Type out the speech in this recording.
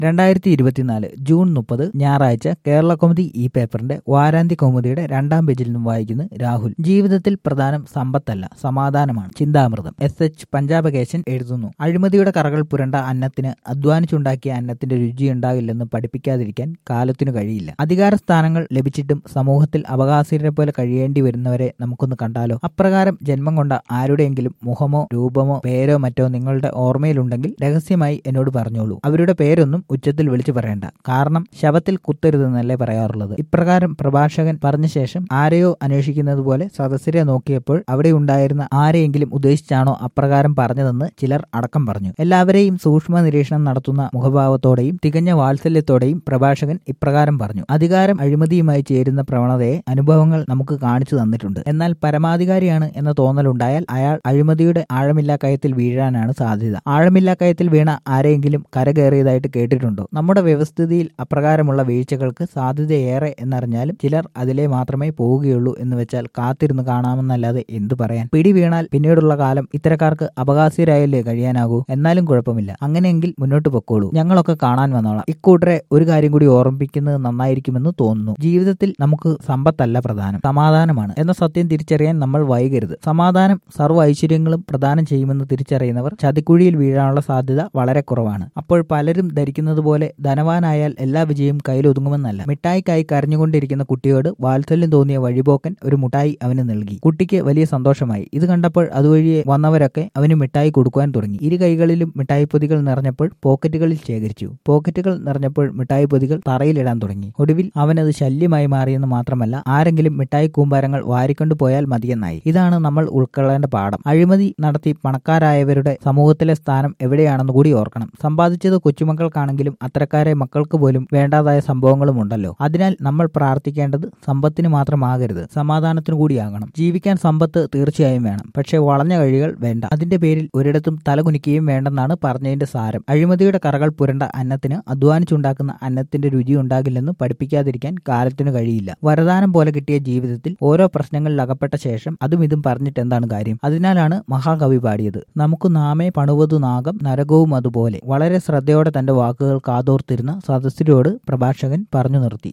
രണ്ടായിരത്തി ഇരുപത്തിനാല് ജൂൺ മുപ്പത് ഞായറാഴ്ച കേരള കൗമുദി ഈ പേപ്പറിന്റെ വാരാന്ത്യ കൗമുദിയുടെ രണ്ടാം പേജിൽ നിന്നും വായിക്കുന്നു രാഹുൽ ജീവിതത്തിൽ പ്രധാനം സമ്പത്തല്ല സമാധാനമാണ് ചിന്താമൃതം എസ് എച്ച് പഞ്ചാബകേശൻ എഴുതുന്നു അഴിമതിയുടെ കറകൾ പുരണ്ട അന്നത്തിന് അധ്വാനിച്ചുണ്ടാക്കിയ അന്നത്തിന്റെ രുചിയുണ്ടാകില്ലെന്ന് പഠിപ്പിക്കാതിരിക്കാൻ കാലത്തിനു കഴിയില്ല അധികാര സ്ഥാനങ്ങൾ ലഭിച്ചിട്ടും സമൂഹത്തിൽ അവകാശീരെ പോലെ കഴിയേണ്ടി വരുന്നവരെ നമുക്കൊന്ന് കണ്ടാലോ അപ്രകാരം ജന്മം കൊണ്ട ആരുടെയെങ്കിലും മുഖമോ രൂപമോ പേരോ മറ്റോ നിങ്ങളുടെ ഓർമ്മയിലുണ്ടെങ്കിൽ രഹസ്യമായി എന്നോട് പറഞ്ഞോളൂ അവരുടെ പേരൊന്നും ഉച്ചത്തിൽ വിളിച്ചു പറയണ്ട കാരണം ശവത്തിൽ കുത്തരുതെന്നല്ലേ പറയാറുള്ളത് ഇപ്രകാരം പ്രഭാഷകൻ പറഞ്ഞ ശേഷം ആരെയോ അന്വേഷിക്കുന്നത് പോലെ സദസ്യരെ നോക്കിയപ്പോൾ അവിടെ ഉണ്ടായിരുന്ന ആരെയെങ്കിലും ഉദ്ദേശിച്ചാണോ അപ്രകാരം പറഞ്ഞതെന്ന് ചിലർ അടക്കം പറഞ്ഞു എല്ലാവരെയും സൂക്ഷ്മ നിരീക്ഷണം നടത്തുന്ന മുഖഭാവത്തോടെയും തികഞ്ഞ വാത്സല്യത്തോടെയും പ്രഭാഷകൻ ഇപ്രകാരം പറഞ്ഞു അധികാരം അഴിമതിയുമായി ചേരുന്ന പ്രവണതയെ അനുഭവങ്ങൾ നമുക്ക് കാണിച്ചു തന്നിട്ടുണ്ട് എന്നാൽ പരമാധികാരിയാണ് എന്ന തോന്നലുണ്ടായാൽ അയാൾ അഴിമതിയുടെ ആഴമില്ലാ കയത്തിൽ വീഴാനാണ് സാധ്യത ആഴമില്ലാ കയത്തിൽ വീണ ആരെയെങ്കിലും കരകയറിയതായിട്ട് കേട്ടിട്ടുണ്ടോ നമ്മുടെ വ്യവസ്ഥിതിയിൽ അപ്രകാരമുള്ള വീഴ്ചകൾക്ക് സാധ്യതയേറെ എന്നറിഞ്ഞാലും ചിലർ അതിലെ മാത്രമേ പോവുകയുള്ളൂ എന്ന് വെച്ചാൽ കാത്തിരുന്ന് കാണാമെന്നല്ലാതെ എന്തു പറയാൻ പിടി വീണാൽ പിന്നീടുള്ള കാലം ഇത്തരക്കാർക്ക് അപകാശീരായല്ലേ കഴിയാനാകൂ എന്നാലും കുഴപ്പമില്ല അങ്ങനെയെങ്കിൽ മുന്നോട്ട് പൊക്കോളൂ ഞങ്ങളൊക്കെ കാണാൻ വന്നോളാം ഇക്കൂട്ടരെ ഒരു കാര്യം കൂടി ഓർമ്മിപ്പിക്കുന്നത് നന്നായിരിക്കുമെന്ന് തോന്നുന്നു ജീവിതത്തിൽ നമുക്ക് സമ്പത്തല്ല പ്രധാനം സമാധാനമാണ് എന്ന സത്യം തിരിച്ചറിയാൻ നമ്മൾ വൈകരുത് സമാധാനം സർവ്വ ഐശ്വര്യങ്ങളും പ്രദാനം ചെയ്യുമെന്ന് തിരിച്ചറിയുന്നവർ ചതിക്കുഴിയിൽ വീഴാനുള്ള സാധ്യത വളരെ കുറവാണ് അപ്പോൾ പലരും ധരിക്കുന്നത് പോലെ ധനവാനായാൽ എല്ലാ വിജയവും കയ്യിലൊതുങ്ങുമെന്നല്ല മിഠായിക്കായി കരഞ്ഞുകൊണ്ടിരിക്കുന്ന കുട്ടിയോട് വാത്സല്യം തോന്നിയ വഴിപോക്കൻ ഒരു മുട്ടായി അവന് നൽകി കുട്ടിക്ക് വലിയ സന്തോഷമായി ഇത് കണ്ടപ്പോൾ അതുവഴിയെ വന്നവരൊക്കെ അവന് മിഠായി കൊടുക്കുവാൻ തുടങ്ങി ഇരു കൈകളിലും മിഠായി പൊതികൾ നിറഞ്ഞപ്പോൾ പോക്കറ്റുകളിൽ ശേഖരിച്ചു പോക്കറ്റുകൾ നിറഞ്ഞപ്പോൾ മിഠായി പൊതികൾ തറയിലിടാൻ തുടങ്ങി ഒടുവിൽ അവനത് ശല്യമായി മാറിയെന്ന് മാത്രമല്ല ആരെങ്കിലും മിഠായി കൂമ്പാരങ്ങൾ വാരിക്കൊണ്ടു പോയാൽ മതിയെന്നായി ഇതാണ് നമ്മൾ ഉൾക്കൊള്ളേണ്ട പാഠം അഴിമതി നടത്തി പണക്കാരായവരുടെ സമൂഹത്തിലെ സ്ഥാനം എവിടെയാണെന്ന് കൂടി ഓർക്കണം സമ്പാദിച്ചത് കൊച്ചുമക്കൾക്കാണെങ്കിലും അത്തരക്കാരെ മക്കൾക്ക് പോലും വേണ്ടാതായ സംഭവങ്ങളും ഉണ്ടല്ലോ അതിനാൽ നമ്മൾ പ്രാർത്ഥിക്കേണ്ടത് സമ്പത്തിന് മാത്രമാകരുത് സമാധാനത്തിനു കൂടിയാകണം ജീവിക്കാൻ സമ്പത്ത് തീർച്ചയായും വേണം പക്ഷേ വളഞ്ഞ കഴികൾ വേണ്ട അതിന്റെ പേരിൽ ഒരിടത്തും തലകുനിക്കുകയും വേണ്ടെന്നാണ് പറഞ്ഞതിന്റെ സാരം അഴിമതിയുടെ കറകൾ പുരണ്ട അന്നത്തിന് അധ്വാനിച്ചുണ്ടാക്കുന്ന അന്നത്തിന്റെ രുചി ഉണ്ടാകില്ലെന്ന് പഠിപ്പിക്കാതിരിക്കാൻ കാലത്തിനു കഴിയില്ല വരദാനം പോലെ കിട്ടിയ ജീവിതത്തിൽ ഓരോ പ്രശ്നങ്ങളിൽ അകപ്പെട്ട ശേഷം അതും ഇതും പറഞ്ഞിട്ട് എന്താണ് കാര്യം അതിനാലാണ് മഹാകവി പാടിയത് നമുക്ക് നാമേ പണുവതു നാഗം നരകവും അതുപോലെ വളരെ ശ്രദ്ധയോടെ തന്റെ വാക്കുകൾ കാതോർത്തിരുന്ന സദസ്യരോട് പ്രഭാഷകൻ പറഞ്ഞു നിർത്തി